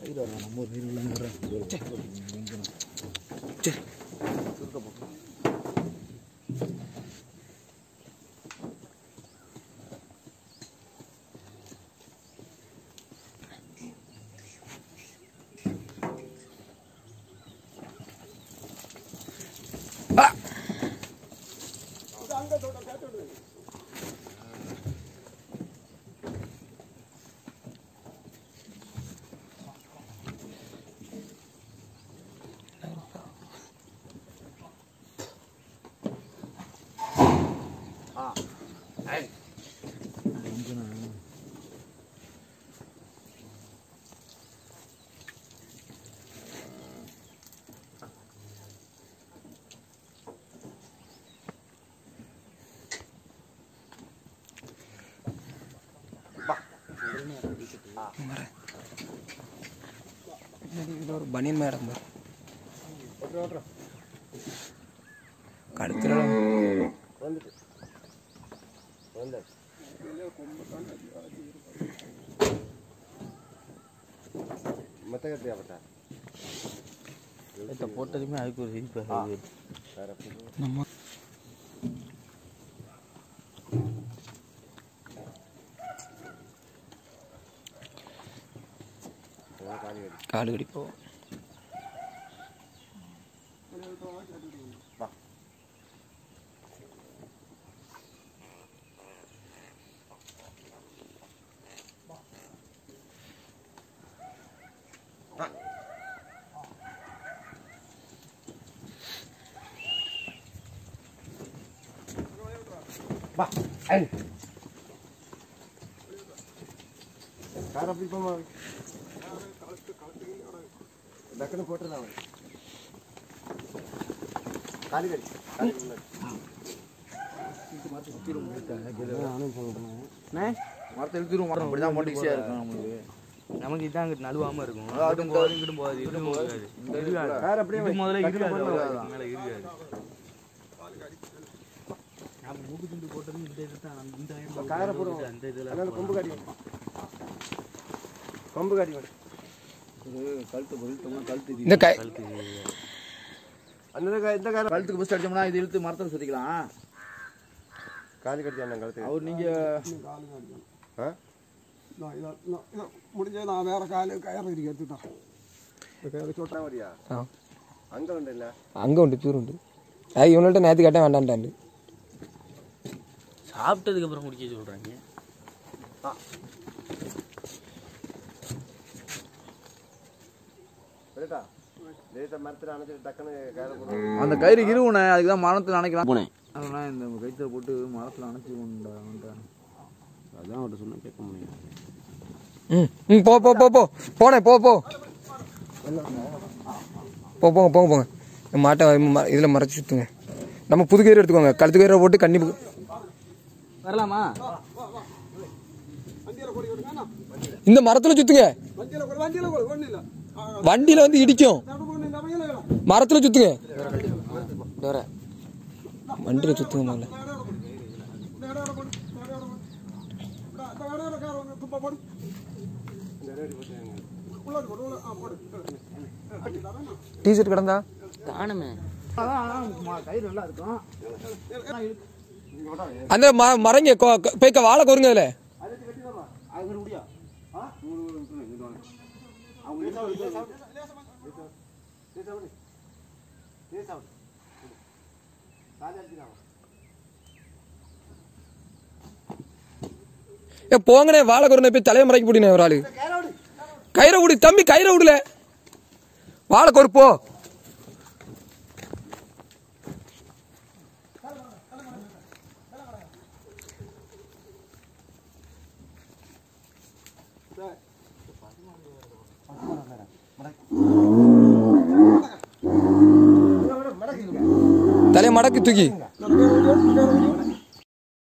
நம்ம ஒரு நீர் இதில் ஒரு பனியன் மேடம் பாரு கழுத்துல வந்துட்டு வந்தாச்சு மத்த கத்தியா பட்டா போட்டதுமே அதுக்கு ஒரு சிரிப்பு வேற நம்ம காலி கடி காடு கடிப்போம் வா ஐ கார அப்படி போமா டக்குனு போட்டுடலாம் அவன் காலி கடி காலி முன்னாடி மரத்தை இழுத்துரும் மரம் இப்படி தான் போட்டு ஈஸியாக இருக்கும் நம்மளுக்கு நமக்கு இதான் அங்கிட்டு நழுவாம இருக்கும் அது போகாது இங்கிட்டும் போகாது இங்கிட்டும் போகாது இருக்காது வேற அப்படியே இது முதல்ல டக்குனு இருக்காது போடலாம். அவ்வளவுதான். மேல இருக்காது நான் மூக்கு துண்டு போட்டது இந்த இது தான் இந்த இப்ப காரை போடுவோம். அந்த இதுல அதனால கொம்பு காடி கொம்பு காடி வேணும் கழுத்து பொருத்தோம்னா கழுத்து இந்த கை அந்த கா- இந்த கார கழுத்துக்கு ஃபஸ்ட் அடிச்சோம்னா இது இழுத்து மரத்தில் சுத்திக்கலாம் காலி கட்டி அந்த கழுத்து அவர் நீங்க ஆ நான் இதை நான் இதை முடிஞ்சா நான் வேற காலு கயிறு இருக்கு எடுத்து தரேன் இந்த கயிறு சொட்டா சொட்டா வரியா ஆ அங்க உண்டு இல்ல அங்கே உண்டு தூரம் உண்டு அது இவங்கள்ட்ட நேற்று கேட்டேன் வேண்டான்ட்டாண்டு சாப்பிட்டதுக்கு அப்புறம் குடிக்க சொல்றாங்க லேட்டா லேட்டா மரத்துல அணைச்சிட்டு டக்குனு கயிறு போடுவோம் அந்த கயிறு இருவுனே அதுக்கு தான் மரத்தில் அணைக்கலாம் போனேன் அதெல்லாம் இந்த கயிற்றை போட்டு மரத்தில் அணைச்சி கொண்டாங்க அதான் அவர்கிட்ட சொன்ன கேட்க முடியும் ம் ம் போ போ போ போ போனே போ போ போ போங்க போங்க போங்க இந்த மாட்டை இதில் மறைச்சி சுற்றுங்க நம்ம புது கயிறு எடுத்துக்கோங்க கழுத்து கயிறை போட்டு கண்ணி வரலாமா வண்டியில் கொடி விடுங்க இந்த மரத்தில் சுற்றுங்க வண்டியில் கொடு வண்டியில் கொடு ஒன்றும் இல்லை வண்டியில் வந்து இடிக்கும் தடுப்பு ஒன்றும் இல்லை வகையில் இல்லை மரத்தில் சுற்றுங்க வண்டியில் சுற்றுங்க முதல்ல இந்த இடம் கொடு இந்த இடம் கொடு இந்த இடம் கார வந்து துப்பா போடு உள்ளாடி போடு உள்ள ஆ போடு அடி தரேன் டிஷர்ட் கிடந்தா காணுமே கயிறு நல்லா இருக்கும் அந்த ம மரங்க கொ- கொ- போய் க- வாழை கொருங்க அதில் அது முடியா ஏ போங்கண்ணே வாழை கொருங்க போய் தலையை மறைக்க முடியும் ஒரு ஆளு கயிறை விடு தம்பி கயிறை விடல வாழை கொரு போ தலையை மடக்கு தூக்கி இந்த